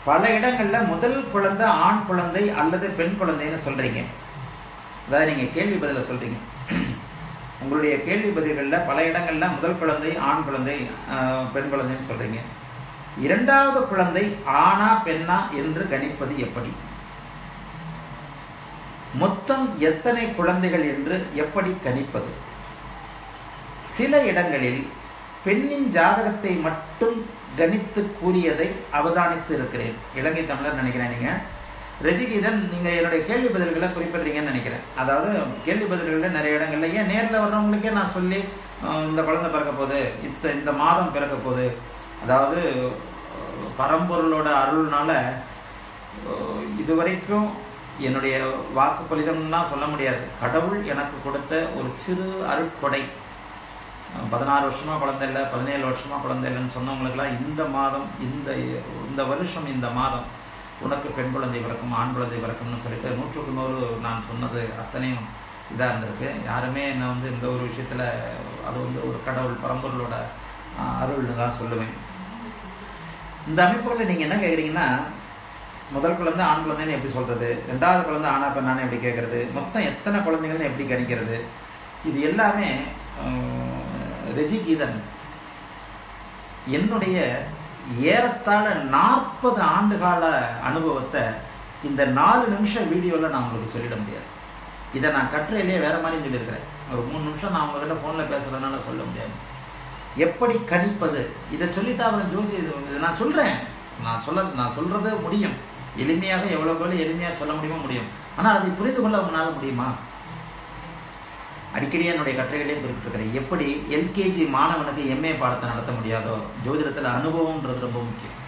பல இடங்கள்ல முதல் குழந்தை ஆண் குழந்தை அல்லது பெண் குழந்தைன்னு சொல்றீங்க அதாவது நீங்க கேள்வி பதில சொல்றீங்க உங்களுடைய கேள்வி பதில்களில் பல இடங்கள்ல முதல் குழந்தை ஆண் குழந்தை ஆஹ், பெண் குழந்தைன்னு சொல்றீங்க இரண்டாவது குழந்தை ஆணா பெண்ணா என்று கணிப்பது எப்படி மொத்தம் எத்தனை குழந்தைகள் என்று எப்படி கணிப்பது சில இடங்களில் பெண்ணின் ஜாதகத்தை மட்டும் கணித்து கூறியதை அவதானித்து இருக்கிறேன் இலங்கை தமிழர் நினைக்கிறேன் நீங்க ரஜிகீதன் நீங்க என்னுடைய கேள்வி பதில்களை குறிப்பிடுறீங்கன்னு நினைக்கிறேன் அதாவது கேள்வி பதில்களில் நிறைய இடங்கள்ல ஏன் நேரில் வர்றவங்களுக்கே நான் சொல்லி அஹ், இந்த குழந்தை பிறக்க போகுது இத்த இந்த மாதம் பிறக்க போகுது அதாவது அஹ், பரம்பொருளோட அருள்னால அஹ், இதுவரைக்கும் என்னுடைய வாக்கு பலிதம்லாம் சொல்ல முடியாது கடவுள் எனக்கு கொடுத்த ஒரு சிறு அருட்கொடை பதினாறு வருஷமா குழந்தை இல்லை பதினேழு வருஷமா குழந்தை இல்லைன்னு சொன்னவங்களுக்குலாம் இந்த மாதம் இந்த இந்த வருஷம் இந்த மாதம் உனக்கு பெண் குழந்தை பிறக்கும் ஆண் குழந்தை பிறக்கும்னு சொல்லிட்டு நூற்றுக்கு நூறு நான் சொன்னது அத்தனையும் இதாக இருந்திருக்கு யாருமே என்னை வந்து இந்த ஒரு விஷயத்தில் அது வந்து ஒரு கடவுள் பரம்பொருளோட ஆஹ், அருள்னு தான் சொல்லுவேன் இந்த அமைப்புகளில் நீங்கள் என்ன கேட்குறீங்கன்னா முதல் குழந்தை ஆண் குழந்தைன்னு எப்படி சொல்கிறது ரெண்டாவது குழந்தை ஆணா பெண்ணான்னு எப்படி கேட்குறது மொத்தம் எத்தனை குழந்தைகள்னு எப்படி கணிக்கிறது இது எல்லாமே ஆஹ், ரெஜி கீதன் என்னுடைய ஏறத்தாழ நாற்பது ஆண்டுகால அனுபவத்தை இந்த நாலு நிமிஷம் வீடியோவில் நான் உங்களுக்கு சொல்லிட முடியாது இதை நான் கட்டுரையிலேயே வேற மாதிரி சொல்லியிருக்கிறேன் ஒரு மூணு நிமிஷம் நான் உங்ககிட்ட ஃபோனில் பேசுறதுனால சொல்ல முடியாது எப்படி கணிப்பது இதை சொல்லிட்டு அவன் ஜோசி இது- இதை நான் சொல்கிறேன் நான் சொல்ல நான் சொல்றது முடியும் எளிமையாக எவ்வளவு எவ்வளவு எளிமையாக சொல்ல முடியுமோ முடியும் ஆனால் அதை புரிந்து கொள்ள உங்களால முடியுமா அடிக்கடி என்னுடைய கட்டுரைகளையும் குறிப்பிட்டிருக்கிறேன் எப்படி எல்கேஜி மாணவனுக்கு எம்ஏ பாடத்தை நடத்த முடியாதோ ஜோதிடத்தில் அனுபவம்ன்றது ரொம்ப முக்கியம்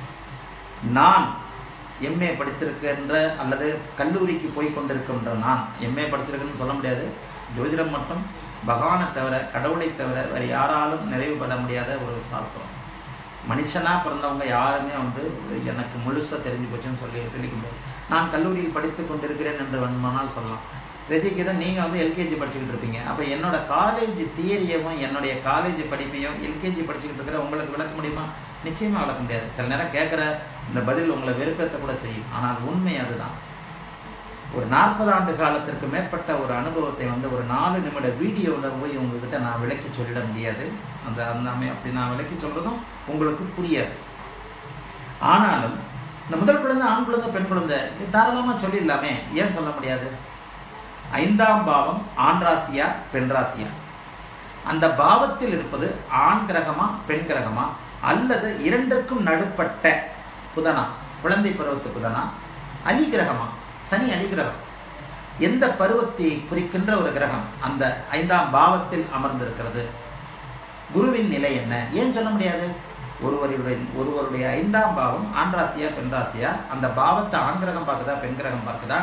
நான் எம்ஏ படித்திருக்கின்ற அல்லது கல்லூரிக்கு போய் கொண்டிருக்கின்ற நான் எம்ஏ படிச்சிருக்கேன்னு சொல்ல முடியாது ஜோதிடம் மட்டும் பகவானை தவிர கடவுளை தவிர வேறு யாராலும் நிறைவு பெற முடியாத ஒரு சாஸ்திரம் மனுஷனா பிறந்தவங்க யாருமே வந்து எனக்கு முழுசா தெரிஞ்சு போச்சுன்னு சொல்லி சொல்லிக்க முடியாது நான் கல்லூரியில் படித்து கொண்டிருக்கிறேன் என்று வேணுமானால் சொல்லலாம் ரசிகதான் நீங்க வந்து எல்கேஜி படிச்சுக்கிட்டு இருப்பீங்க அப்ப என்னோட காலேஜ் தியரியவும் என்னுடைய காலேஜ் படிப்பையும் எல்கேஜி படிச்சுக்கிட்டு இருக்கிற உங்களுக்கு விளக்க முடியுமா நிச்சயமா விளக்க முடியாது சில நேரம் கேட்குற இந்த பதில் உங்களை வெறுப்பேற்ற கூட செய்யும் ஆனால் உண்மை அதுதான் ஒரு நாற்பது ஆண்டு காலத்திற்கு மேற்பட்ட ஒரு அனுபவத்தை வந்து ஒரு நாலு நிமிட வீடியோவில் போய் உங்ககிட்ட நான் விளக்கி சொல்லிட முடியாது அந்த அந்த அமை அப்படி நான் விளக்கி சொல்றதும் உங்களுக்கு புரியாது ஆனாலும் இந்த முதல் குழந்தை ஆண் குழந்தை பெண் குழந்தை இது தாராளமா சொல்லிடலாமே ஏன் சொல்ல முடியாது ஐந்தாம் பாவம் ஆண் ராசியா பெண் ராசியா அந்த பாவத்தில் இருப்பது ஆண் கிரகமா பெண் கிரகமா அல்லது இரண்டிற்கும் நடுப்பட்ட புதனா குழந்தை பருவத்து புதனா அலி கிரகமா சனி அலி கிரகம் எந்த பருவத்தை குறிக்கின்ற ஒரு கிரகம் அந்த ஐந்தாம் பாவத்தில் அமர்ந்திருக்கிறது குருவின் நிலை என்ன ஏன் சொல்ல முடியாது ஒருவருடைய ஒருவருடைய ஐந்தாம் பாவம் ஆண் ராசியா பெண் ராசியா அந்த பாவத்தை ஆண் கிரகம் பார்க்குதா பெண் கிரகம் பார்க்குதா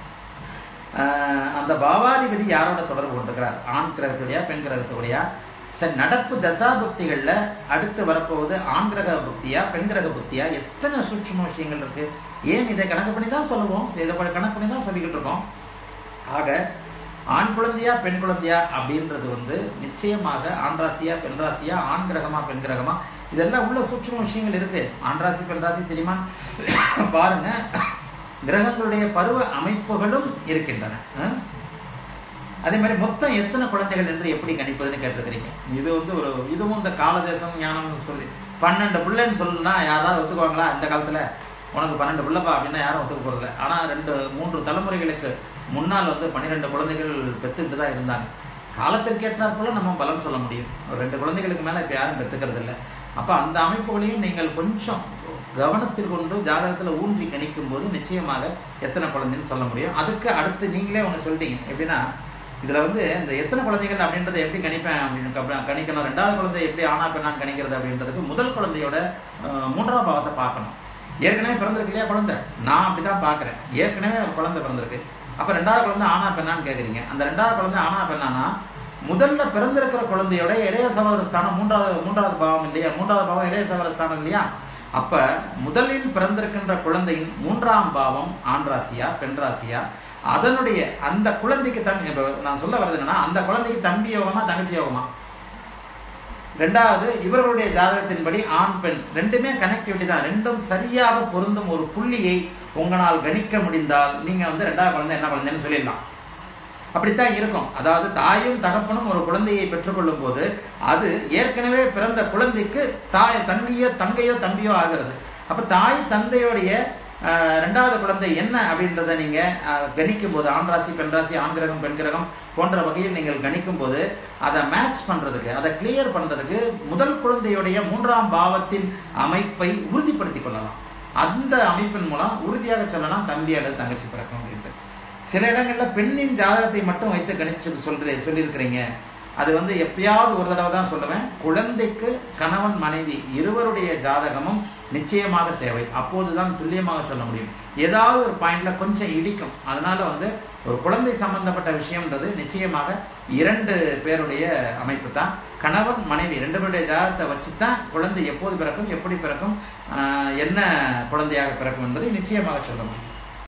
ஆஹ் அந்த பாவாதிபதி யாரோட தொடர்பு கொண்டிருக்கிறார் ஆண் கிரகத்துடையா பெண் கிரகத்துடையா சரி நடப்பு தசாபுக்திகள்ல அடுத்து வரப்போவது ஆண் கிரக புக்தியா பெண் கிரக புக்தியா எத்தனை சூட்சும விஷயங்கள் இருக்கு ஏன் இதை கணக்கு பண்ணி தான் சொல்லுவோம் இதை கணக்கு பண்ணி தான் சொல்லிக்கிட்டு இருக்கோம் ஆக ஆண் குழந்தையா பெண் குழந்தையா அப்படின்றது வந்து நிச்சயமாக ஆண் ராசியா பெண் ராசியா ஆண் கிரகமா பெண் கிரகமா இதெல்லாம் உள்ள சூட்சும விஷயங்கள் இருக்கு ஆண் ராசி பெண் ராசி தெரியுமா பாருங்க கிரகங்களுடைய பருவ அமைப்புகளும் இருக்கின்றன அஹ்? அதே மாதிரி மொத்தம் எத்தனை குழந்தைகள் என்று எப்படி கணிப்பதுன்னு கேட்டிருக்கிறீங்க இது வந்து ஒரு இதுவும் இந்த காலதேசம் ஞானம் சொல்லி பன்னெண்டு பிள்ளைன்னு சொல்லுனா யாராவது ஒத்துக்குவாங்களா இந்த காலத்துல உனக்கு பன்னெண்டு பிள்ளைப்பா அப்படின்னா யாரும் ஒத்துக்க போறதில்ல ஆனா ரெண்டு மூன்று தலைமுறைகளுக்கு முன்னால் வந்து பன்னிரெண்டு குழந்தைகள் பெற்றுக்கிட்டு தான் இருந்தாங்க காலத்திற்கேற்றாற்போல நம்ம பலன் சொல்ல முடியும் ஒரு ரெண்டு குழந்தைகளுக்கு மேல இப்ப யாரும் பெற்றுக்கிறது இல்லை அப்ப அந்த அமைப்புகளையும் நீங்கள் கொஞ்சம் கவனத்தில் கொண்டு ஜாதகத்துல ஊன்றி கணிக்கும் போது நிச்சயமாக எத்தனை குழந்தைன்னு சொல்ல முடியும் அதுக்கு அடுத்து நீங்களே ஒன்று சொல்லிட்டீங்க எப்படின்னா இதுல வந்து இந்த எத்தனை குழந்தைகள் அப்படின்றத எப்படி கணிப்பேன் அப்படின்னு கப்ப- கணிக்கணும் ரெண்டாவது குழந்தை எப்படி ஆனா பெண்ணான்னு கணிக்கிறது அப்படின்றதுக்கு முதல் குழந்தையோட அஹ், மூன்றாம் பாவத்தை பார்க்கணும் ஏற்கனவே பிறந்திருக்கு இல்லையா குழந்தை நான் அப்படிதான் பார்க்கறேன் ஏற்கனவே ஒரு குழந்தை பிறந்திருக்கு அப்ப ரெண்டாவது குழந்தை ஆனா பெண்ணான்னு கேக்குறீங்க அந்த ரெண்டாவது குழந்தை ஆனா பெண்ணானா முதல்ல பிறந்திருக்கிற குழந்தையோட இளைய சகோதர ஸ்தானம் மூன்றாவது மூன்றாவது பாவம் இல்லையா மூன்றாவது பாவம் இளைய சகோதர ஸ்தானம் இல்லையா அப்ப முதலில் பிறந்திருக்கின்ற குழந்தையின் மூன்றாம் பாவம் ஆண் ராசியா பெண் ராசியா அதனுடைய அந்த குழந்தைக்கு தம்பி இப்ப நான் சொல்ல வர்றது என்னன்னா அந்த குழந்தைக்கு தம்பி யோகமா தங்கச்சி யோகமா ரெண்டாவது இவர்களுடைய ஜாதகத்தின்படி ஆண் பெண் ரெண்டுமே கனெக்டிவிட்டி தான் ரெண்டும் சரியாக பொருந்தும் ஒரு புள்ளியை உங்களால் கணிக்க முடிந்தால் நீங்க வந்து ரெண்டாவது குழந்தை என்ன குழந்தைன்னு சொல்லிடலாம் அப்படித்தான் இருக்கும் அதாவது தாயும் தகப்பனும் ஒரு குழந்தையை பெற்றுக்கொள்ளும் போது அது ஏற்கனவே பிறந்த குழந்தைக்கு தாய் தங்கையோ தங்கையோ தம்பியோ ஆகிறது அப்ப தாய் தந்தையோடைய ஆஹ், ரெண்டாவது குழந்தை என்ன அப்படின்றத நீங்க ஆஹ், கணிக்கும் போது ஆண் ராசி பெண் ராசி ஆண் கிரகம் பெண் கிரகம் போன்ற வகையில் நீங்கள் கணிக்கும் போது அதை மேட்ச் பண்றதுக்கு அதை கிளியர் பண்றதுக்கு முதல் குழந்தையுடைய மூன்றாம் பாவத்தின் அமைப்பை உறுதிப்படுத்திக் கொள்ளலாம் அந்த அமைப்பின் மூலம் உறுதியாக சொல்லலாம் தம்பி அல்லது தங்கச்சி பிறக்கும் அப்படின்ட்டு சில இடங்கள்ல பெண்ணின் ஜாதகத்தை மட்டும் வைத்து கணிச்சு சொல்ற சொல்லியிருக்கிறீங்க அது வந்து எப்பயாவது ஒரு தடவை தான் சொல்லுவேன் குழந்தைக்கு கணவன் மனைவி இருவருடைய ஜாதகமும் நிச்சயமாக தேவை அப்போதுதான் துல்லியமாக சொல்ல முடியும் ஏதாவது ஒரு பாயிண்ட்ல கொஞ்சம் இடிக்கும் அதனால வந்து ஒரு குழந்தை சம்பந்தப்பட்ட விஷயம்ன்றது நிச்சயமாக இரண்டு பேருடைய அமைப்பு தான் கணவன் மனைவி ரெண்டு பேருடைய ஜாதகத்தை வச்சு தான் குழந்தை எப்போது பிறக்கும் எப்படி பிறக்கும் ஆஹ் என்ன குழந்தையாக பிறக்கும் என்பதை நிச்சயமாக சொல்ல முடியும்